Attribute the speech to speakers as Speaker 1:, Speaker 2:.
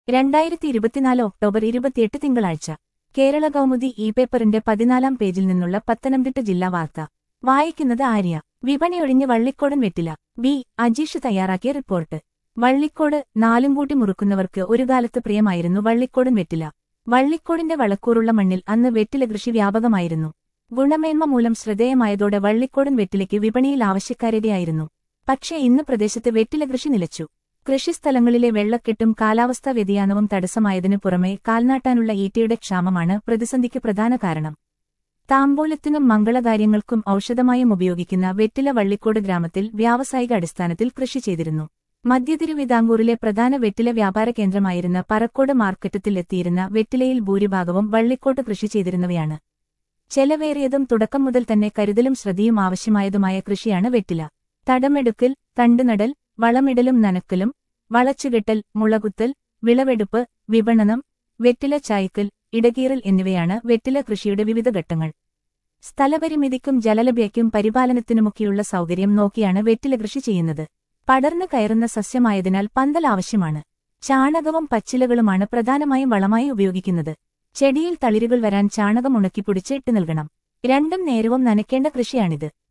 Speaker 1: രണ്ടായിരത്തി ഇരുപത്തിനാല് ഒക്ടോബർ ഇരുപത്തിയെട്ട് തിങ്കളാഴ്ച കേരള കൗമുദി ഇ പേപ്പറിന്റെ പതിനാലാം പേജിൽ നിന്നുള്ള പത്തനംതിട്ട ജില്ലാ വാർത്ത വായിക്കുന്നത് ആര്യ വിപണിയൊഴിഞ്ഞ് വള്ളിക്കോടൻ വെറ്റില ബി അജീഷ് തയ്യാറാക്കിയ റിപ്പോർട്ട് വള്ളിക്കോട് നാലും കൂട്ടി മുറുക്കുന്നവർക്ക് ഒരു കാലത്ത് പ്രിയമായിരുന്നു വള്ളിക്കോടൻ വെറ്റില വള്ളിക്കോടിന്റെ വളക്കൂറുള്ള മണ്ണിൽ അന്ന് വെറ്റില കൃഷി വ്യാപകമായിരുന്നു ഗുണമേന്മ മൂലം ശ്രദ്ധേയമായതോടെ വള്ളിക്കോടൻ വെറ്റിലയ്ക്ക് വിപണിയിൽ ആവശ്യക്കാരതയായിരുന്നു പക്ഷേ ഇന്ന് പ്രദേശത്ത് വെറ്റില കൃഷി നിലച്ചു കൃഷിസ്ഥലങ്ങളിലെ വെള്ളക്കെട്ടും കാലാവസ്ഥാ വ്യതിയാനവും തടസ്സമായതിനു പുറമെ കാൽനാട്ടാനുള്ള ഈറ്റയുടെ ക്ഷാമമാണ് പ്രതിസന്ധിക്ക് പ്രധാന കാരണം താമ്പോലത്തിനും മംഗളകാര്യങ്ങൾക്കും ഔഷധമായും ഉപയോഗിക്കുന്ന വെറ്റില വള്ളിക്കോട് ഗ്രാമത്തിൽ വ്യാവസായിക അടിസ്ഥാനത്തിൽ കൃഷി ചെയ്തിരുന്നു മധ്യതിരുവിതാംകൂറിലെ പ്രധാന വെറ്റില വ്യാപാര കേന്ദ്രമായിരുന്ന പറക്കോട് മാർക്കറ്റത്തിൽ എത്തിയിരുന്ന വെറ്റിലയിൽ ഭൂരിഭാഗവും വള്ളിക്കോട്ട് കൃഷി ചെയ്തിരുന്നവയാണ് ചെലവേറിയതും തുടക്കം മുതൽ തന്നെ കരുതലും ശ്രദ്ധയും ആവശ്യമായതുമായ കൃഷിയാണ് വെറ്റില തടമെടുക്കൽ തണ്ടുനടൽ വളമിടലും നനക്കലും വളച്ചുകെട്ടൽ മുളകുത്തൽ വിളവെടുപ്പ് വിപണനം വെറ്റില ചായ്ക്കൽ ഇടകീറൽ എന്നിവയാണ് വെറ്റില കൃഷിയുടെ വിവിധ ഘട്ടങ്ങൾ സ്ഥലപരിമിതിക്കും ജലലഭ്യയ്ക്കും പരിപാലനത്തിനുമൊക്കെയുള്ള സൗകര്യം നോക്കിയാണ് വെറ്റില കൃഷി ചെയ്യുന്നത് പടർന്നു കയറുന്ന സസ്യമായതിനാൽ പന്തൽ ആവശ്യമാണ് ചാണകവും പച്ചിലകളുമാണ് പ്രധാനമായും വളമായി ഉപയോഗിക്കുന്നത് ചെടിയിൽ തളിരുകൾ വരാൻ ചാണകം ഉണക്കിപ്പൊടിച്ച് ഇട്ട് നൽകണം രണ്ടും നേരവും നനയ്ക്കേണ്ട കൃഷിയാണിത്